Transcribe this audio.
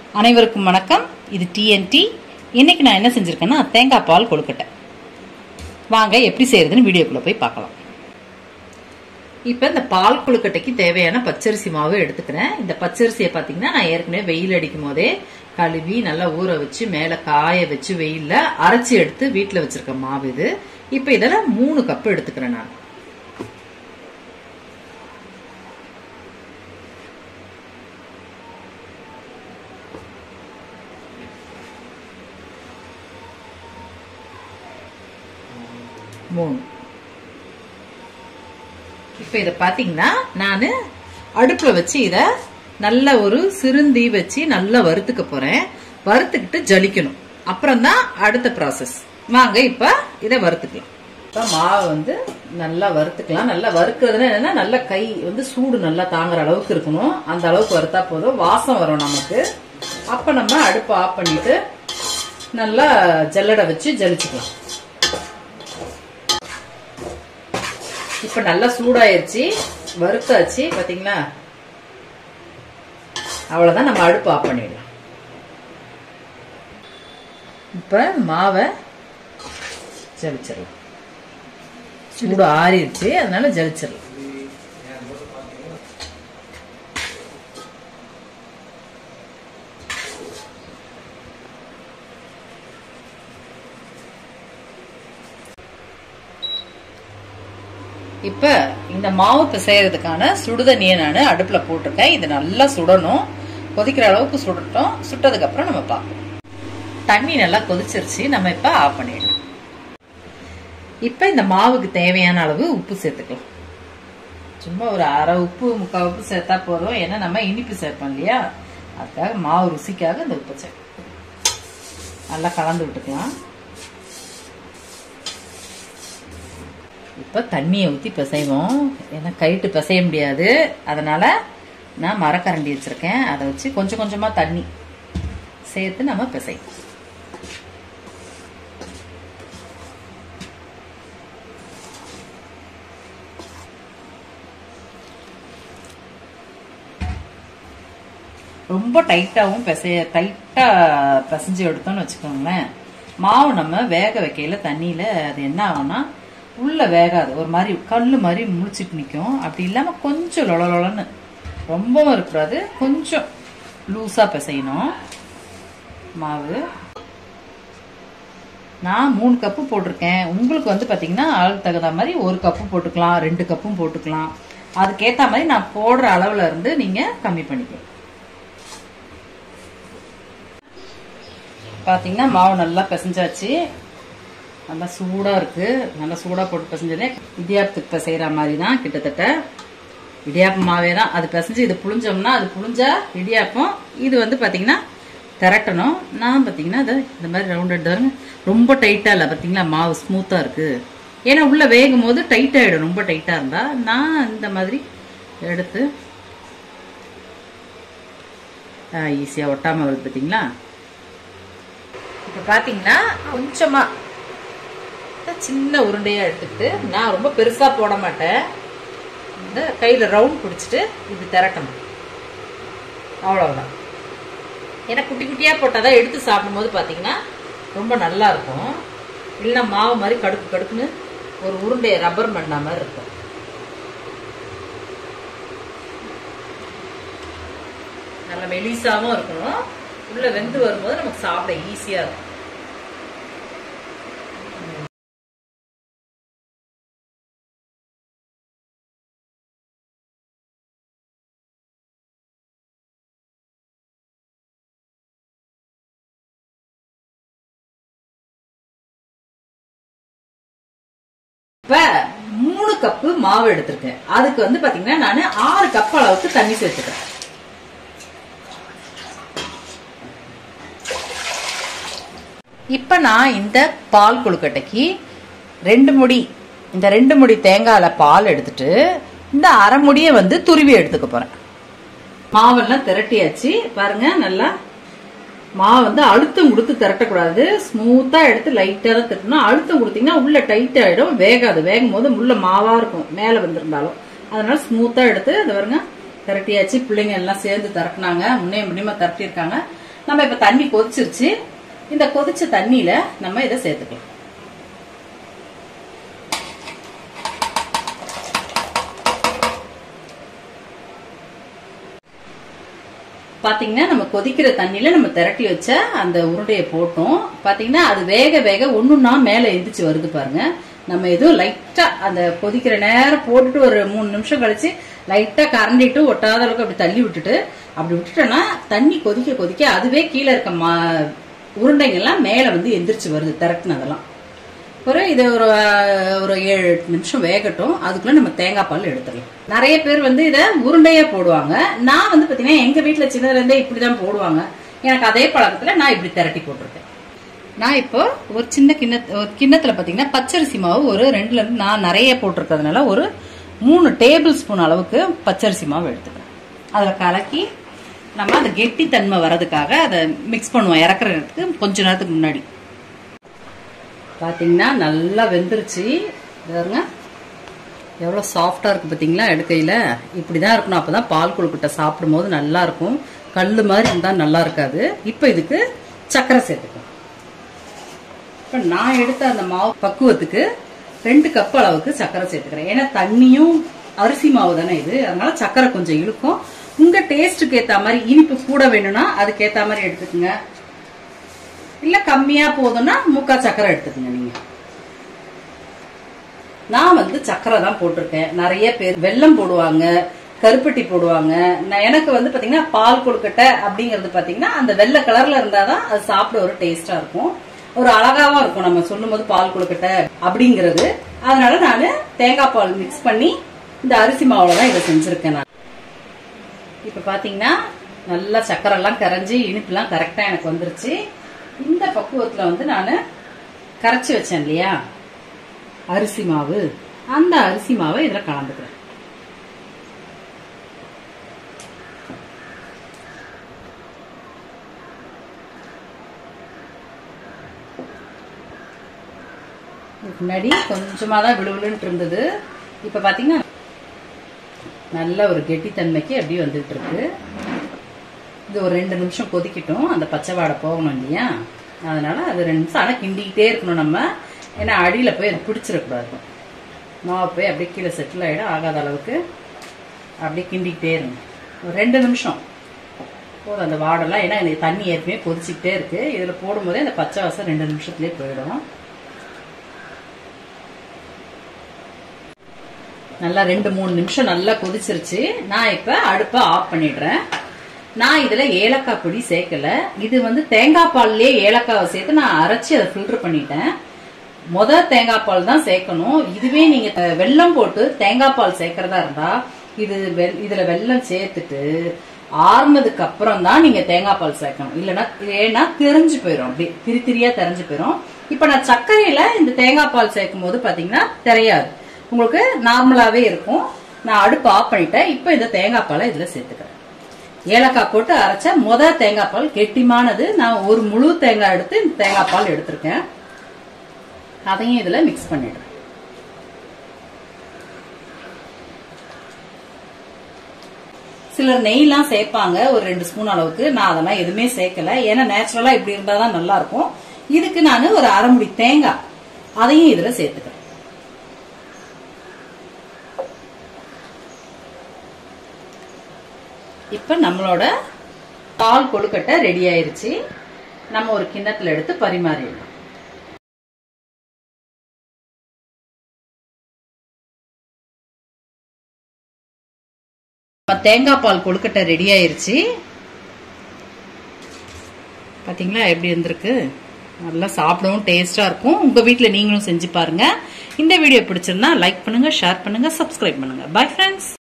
அனைவருக்கும் வணக்கம் இது டிஎன்டி இன்னைக்கு நான் என்ன செஞ்சிருக்கேன்னா தேங்காய் பால் கொழுக்கட்டை வாங்க எப்படி செய்யறதுன்னு வீடியோக்குள்ள போய் பார்க்கலாம் இப்போ இந்த பால் கொழுக்கட்டைக்கு தேவையான பச்சரிசி மாவு எடுத்துக்கிறேன் இந்த பச்சரிசியை பார்த்தீங்கன்னா நான் ஏற்கனவே வெயில் அடிக்கும் போதே கழுவி நல்லா ஊற வச்சு மேலே காய வச்சு வெயில்ல அரைச்சி எடுத்து வீட்டில் வச்சிருக்க மாவு இது இப்போ இதில் மூணு கப் எடுத்துக்கிறேன் நான் மூணு இப்போ இதை பார்த்தீங்கன்னா நான் அடுப்பில் வச்சு இதை நல்ல ஒரு சிறுந்தீ வச்சு நல்லா வறுத்துக்க போறேன் வறுத்துக்கிட்டு ஜலிக்கணும் அப்புறம் தான் அடுத்த ப்ராசஸ் வாங்க இப்போ இதை வறுத்துக்கலாம் இப்போ மாவு வந்து நல்லா வறுத்துக்கலாம் நல்லா வறுக்கிறதுனா என்னன்னா நல்ல கை வந்து சூடு நல்லா தாங்குற அளவுக்கு இருக்கணும் அந்த அளவுக்கு வறுத்தா போதும் வாசம் வரும் நமக்கு அப்போ நம்ம அடுப்பை ஆஃப் பண்ணிட்டு நல்லா ஜல்லடை வச்சு ஜலிச்சுக்கலாம் இப்ப நல்லா சூடாயிருச்சு வறுத்தாச்சு பாத்தீங்களா அவ்வளவுதான் நம்ம அடுப்பு ஆஃப் பண்ணிடலாம் இப்ப மாவை ஜலிச்சிடலாம் சூடு ஆறிடுச்சு அதனால ஜலிச்சிடலாம் இப்ப இந்த மாவு பிசையறதுக்கான சுடுதண்ணியை நான் அடுப்புல போட்டிருக்கேன் இது நல்லா சுடணும் கொதிக்கிற அளவுக்கு சுடட்டும் சுட்டதுக்கு அப்புறம் நம்ம பார்ப்போம் தண்ணி நல்லா கொதிச்சிருச்சு நம்ம இப்ப ஆஃப் பண்ணிடலாம் இப்ப இந்த மாவுக்கு தேவையான அளவு உப்பு சேர்த்துக்கலாம் சும்மா ஒரு அரை உப்பு முக்கால் உப்பு சேர்த்தா போதும் ஏன்னா நம்ம இனிப்பு சேர்ப்போம் இல்லையா அதுக்காக மாவு ருசிக்காக இந்த உப்பு சேர்ப்போம் நல்லா கலந்து விட்டுக்கலாம் இப்போ தண்ணியை ஊற்றி பிசைவோம் ஏன்னா கைட்டு பிசைய முடியாது அதனால நான் மரக்கரண்டி வச்சிருக்கேன் அதை வச்சு கொஞ்சம் கொஞ்சமாக தண்ணி சேர்த்து நம்ம பிசைவோம் ரொம்ப டைட்டாகவும் பிசைய டைட்டாக பிசைஞ்சு எடுத்தோம்னு வச்சுக்கோங்களேன் மாவு நம்ம வேக வைக்கையில தண்ணியில் அது என்ன ஆகும்னா உள்ள வேகாது ஒரு மாதிரி கல் மாதிரி முழிச்சிட்டு நிற்கும் அப்படி இல்லாமல் கொஞ்சம் லொலலொலன்னு ரொம்பவும் இருக்கக்கூடாது கொஞ்சம் லூஸாக பிசையணும் மாவு நான் மூணு கப்பு போட்டிருக்கேன் உங்களுக்கு வந்து பார்த்தீங்கன்னா ஆள் தகுந்த மாதிரி ஒரு கப்பு போட்டுக்கலாம் ரெண்டு கப்பும் போட்டுக்கலாம் அதுக்கேற்ற மாதிரி நான் போடுற அளவில் இருந்து நீங்கள் கம்மி பண்ணிக்கலாம் பார்த்தீங்கன்னா மாவு நல்லா பிசைஞ்சாச்சு நல்லா சூடாக இருக்குது நல்லா சூடாக போட்டு பிசைஞ்சதே இடியாப்பத்துக்கு பிசைகிற மாதிரி தான் கிட்டத்தட்ட இடியாப்பம் மாவே தான் அது பிசைஞ்சு இது புளிஞ்சோம்னா அது புளிஞ்சா இடியாப்பம் இது வந்து பார்த்தீங்கன்னா திரட்டணும் நான் பார்த்தீங்கன்னா அதை இந்த மாதிரி ரவுண்ட் எடுத்தாருங்க ரொம்ப டைட்டாக இல்லை பார்த்தீங்களா மாவு ஸ்மூத்தாக இருக்குது ஏன்னா உள்ளே வேகும் போது டைட் ஆகிடும் ரொம்ப டைட்டாக இருந்தால் நான் இந்த மாதிரி எடுத்து ஈஸியாக ஒட்டாமல் வருது பார்த்தீங்களா இப்போ பார்த்தீங்கன்னா கொஞ்சமாக சின்ன உருண்டையாக எடுத்துக்கிட்டு நான் ரொம்ப பெருசாக போட மாட்டேன் இந்த கையில் ரவுண்ட் பிடிச்சிட்டு இப்படி திரட்டணும் அவ்வளோதான் ஏன்னா குட்டி குட்டியாக போட்டால் தான் எடுத்து சாப்பிடும்போது பார்த்தீங்கன்னா ரொம்ப நல்லா இருக்கும் இல்லைன்னா மாவு மாதிரி கடுக்கு கடுக்குன்னு ஒரு உருண்டையை ரப்பர் பண்ண மாதிரி இருக்கும் நல்ல மெலிசாவும் இருக்கணும் உள்ள வெந்து வரும்போது நமக்கு சாப்பிட ஈஸியாக இருக்கும் இப்ப மூணு கப்பு மாவு எடுத்திருக்கேன் அதுக்கு வந்து பாத்தீங்கன்னா நான் ஆறு கப் அளவுக்கு தண்ணி சேர்த்துக்கிறேன் இப்ப நான் இந்த பால் கொழுக்கட்டைக்கு ரெண்டு முடி இந்த ரெண்டு முடி தேங்காயில பால் எடுத்துட்டு இந்த அரை முடியை வந்து துருவி எடுத்துக்க போறேன் மாவெல்லாம் திரட்டியாச்சு பாருங்க நல்லா மாவு வந்து அழுத்தம் கொடுத்து திரட்டக்கூடாது ஸ்மூத்தா எடுத்து லைட்டா தான் திட்டணும் அழுத்தம் கொடுத்தீங்கன்னா உள்ள டைட் ஆயிடும் வேகாது வேகும் போது உள்ள மாவா இருக்கும் மேல வந்திருந்தாலும் அதனால ஸ்மூத்தா எடுத்து அது பாருங்க திரட்டியாச்சு பிள்ளைங்க எல்லாம் சேர்ந்து திரட்டினாங்க முன்னே முன்னியமா திரட்டியிருக்காங்க நம்ம இப்ப தண்ணி கொதிச்சிருச்சு இந்த கொதிச்ச தண்ணியில நம்ம இதை சேர்த்துக்கலாம் பாத்தீங்கன்னா நம்ம கொதிக்கிற தண்ணியில நம்ம திரட்டி வச்ச அந்த உருண்டையை போட்டோம் பாத்தீங்கன்னா அது வேக வேக ஒண்ணுன்னா மேல எந்திரிச்சு வருது பாருங்க நம்ம எதுவும் லைட்டா அந்த கொதிக்கிற நேரம் போட்டுட்டு ஒரு மூணு நிமிஷம் கழிச்சு லைட்டா கரண்டிட்டு ஒட்டாத அளவுக்கு அப்படி தள்ளி விட்டுட்டு அப்படி விட்டுட்டோம்னா தண்ணி கொதிக்க கொதிக்க அதுவே கீழே இருக்க மா உருண்டைங்கள்லாம் மேல வந்து எந்திரிச்சு வருது திரட்டினதெல்லாம் ஒரு இது ஒரு அஹ், ஒரு ஏழு எட்டு நிமிஷம் வேகட்டும் அதுக்குள்ள நம்ம தேங்காய் பால் எடுத்துடலாம் நிறைய பேர் வந்து இதை உருண்டையா போடுவாங்க நான் வந்து பாத்தீங்கன்னா எங்க வீட்டுல சின்னதுல இருந்தே இப்படிதான் போடுவாங்க எனக்கு அதே பழக்கத்துல நான் இப்படி திரட்டி போட்டிருக்கேன் நான் இப்போ ஒரு சின்ன கிண்ண ஒரு கிண்ணத்துல பாத்தீங்கன்னா பச்சரிசி மாவு ஒரு ரெண்டுல இருந்து நான் நிறைய போட்டிருக்கிறதுனால ஒரு மூணு டேபிள் ஸ்பூன் அளவுக்கு பச்சரிசி மாவு எடுத்துக்கிறேன் அதுல கலக்கி நம்ம அந்த கெட்டித்தன்மை வர்றதுக்காக அதை மிக்ஸ் பண்ணுவோம் இறக்குறதுக்கு கொஞ்ச நேரத்துக்கு முன்னாடி பாத்தீங்கன்னா நல்லா வெந்துருச்சு இது பாருங்க எவ்வளோ சாஃப்டாக இருக்குது பார்த்தீங்களா எடுக்கையில் இப்படி தான் இருக்கணும் அப்போ தான் பால் கொழுக்கட்டை சாப்பிடும்போது நல்லா இருக்கும் கல் மாதிரி இருந்தால் நல்லா இருக்காது இப்போ இதுக்கு சர்க்கரை சேர்த்துக்கலாம் இப்போ நான் எடுத்த அந்த மாவு பக்குவத்துக்கு ரெண்டு கப் அளவுக்கு சர்க்கரை சேர்த்துக்கிறேன் ஏன்னா தண்ணியும் அரிசி மாவு தானே இது அதனால சர்க்கரை கொஞ்சம் இழுக்கும் உங்க டேஸ்ட்டுக்கு ஏத்த மாதிரி இனிப்பு கூட வேணும்னா அதுக்கு ஏத்த மாதிரி எடுத்துக்கோங்க இல்ல கம்மியா போதும்னா முக்கா சர்க்கரை எடுத்துக்கோங்க நீங்க நான் வந்து சர்க்கரை தான் போட்டிருக்கேன் நிறைய பேர் வெல்லம் போடுவாங்க கருப்பட்டி போடுவாங்க நான் எனக்கு வந்து பாத்தீங்கன்னா பால் கொழுக்கட்டை அப்படிங்கறது பாத்தீங்கன்னா அந்த வெள்ளை கலர்ல இருந்தாதான் அது சாப்பிட ஒரு டேஸ்டா இருக்கும் ஒரு அழகாவும் இருக்கும் நம்ம சொல்லும்போது பால் கொழுக்கட்டை அப்படிங்கிறது அதனால நான் தேங்காய் பால் மிக்ஸ் பண்ணி இந்த அரிசி மாவுல தான் இதை செஞ்சிருக்கேன் நான் இப்ப பாத்தீங்கன்னா நல்லா சக்கரை எல்லாம் கரைஞ்சி இனிப்புலாம் கரெக்டா எனக்கு வந்துருச்சு இந்த பக்குவத்துல வந்து நான் கரைச்சி வச்சேன் இல்லையா அரிசி மாவு அந்த அரிசி மாவை இதுல கலந்துக்கிறேன் இதுக்கு முன்னாடி கொஞ்சமா தான் விழுவிழுன்ட்டு இருந்தது இப்ப பாத்தீங்கன்னா நல்ல ஒரு கெட்டித்தன்மைக்கு அப்படியே வந்துட்டு இருக்கு இது ஒரு ரெண்டு நிமிஷம் கொதிக்கட்டும் அந்த பச்சை வாடை போகணும் இல்லையா அதனால அது ரெண்டு நிமிஷம் ஆனால் கிண்டிக்கிட்டே இருக்கணும் நம்ம ஏன்னா அடியில் போய் அது பிடிச்சிடக்கூடாது மாவு போய் அப்படியே கீழே செட்டில் ஆகிடும் ஆகாத அளவுக்கு அப்படியே கிண்டிக்கிட்டே இருங்க ஒரு ரெண்டு நிமிஷம் போதும் அந்த வாடெல்லாம் ஏன்னா இந்த தண்ணி ஏற்கனவே கொதிச்சுக்கிட்டே இருக்கு இதில் போடும்போதே அந்த பச்சை வாசம் ரெண்டு நிமிஷத்துலேயே போயிடும் நல்லா ரெண்டு மூணு நிமிஷம் நல்லா கொதிச்சிருச்சு நான் இப்ப அடுப்பை ஆஃப் பண்ணிடுறேன் நான் இதுல ஏலக்காய் பொடி சேர்க்கல இது வந்து தேங்காய் பால்லயே ஏலக்காவை சேர்த்து நான் அரைச்சி அதை ஃபில்டர் பண்ணிட்டேன் முத தேங்காய் பால் தான் சேர்க்கணும் இதுவே நீங்க அஹ், வெல்லம் போட்டு தேங்காய் பால் சேர்க்கறதா இருந்தா இது வெ- இதுல வெல்லம் சேர்த்துட்டு ஆறுனதுக்கு அப்புறம் தான் நீங்க தேங்காய் பால் சேர்க்கணும் இல்லைன்னா ஏன்னா தெரிஞ்சு போயிடும் அப்படி திரி திரியா தெரிஞ்சு போயிடும் இப்ப நான் சர்க்கரையில இந்த தேங்காய் பால் சேர்க்கும் போது பாத்தீங்கன்னா தெரியாது உங்களுக்கு நார்மலாவே இருக்கும் நான் அடுப்பு ஆஃப் பண்ணிட்டேன் இப்போ இந்த தேங்காய் பாலை இதுல சேர்த்துக்கிறேன் ஏலக்காய் போட்டு அரைச்ச முத தேங்காய் பால் கெட்டிமானது நான் ஒரு முழு தேங்காய் எடுத்து இந்த தேங்காய் பால் எடுத்திருக்கேன் அதையும் இதுல மிக்ஸ் பண்ணிடுறேன் சிலர் நெய்லாம் சேர்ப்பாங்க ஒரு ரெண்டு ஸ்பூன் அளவுக்கு நான் அதெல்லாம் எதுவுமே சேர்க்கல ஏன்னா நேச்சுரலா இப்படி இருந்தாதான் நல்லா இருக்கும் இதுக்கு நான் ஒரு அரை முடி தேங்காய் அதையும் இதுல சேர்த்துக்கிறேன் இப்ப நம்மளோட பால் கொழுக்கட்டை ரெடி ஆயிருச்சு நம்ம ஒரு கிண்ணத்துல எடுத்து பரிமாறிடலாம் இப்ப தேங்காய் பால் கொழுக்கட்டை ரெடி ஆயிருச்சு பாத்தீங்களா எப்படி இருந்திருக்கு நல்லா சாப்பிடவும் டேஸ்டா இருக்கும் உங்க வீட்ல நீங்களும் செஞ்சு பாருங்க இந்த வீடியோ பிடிச்சிருந்தா லைக் பண்ணுங்க ஷேர் பண்ணுங்க சப்ஸ்கிரைப் பண்ணுங்க பை ஃப்ரெண்ட்ஸ்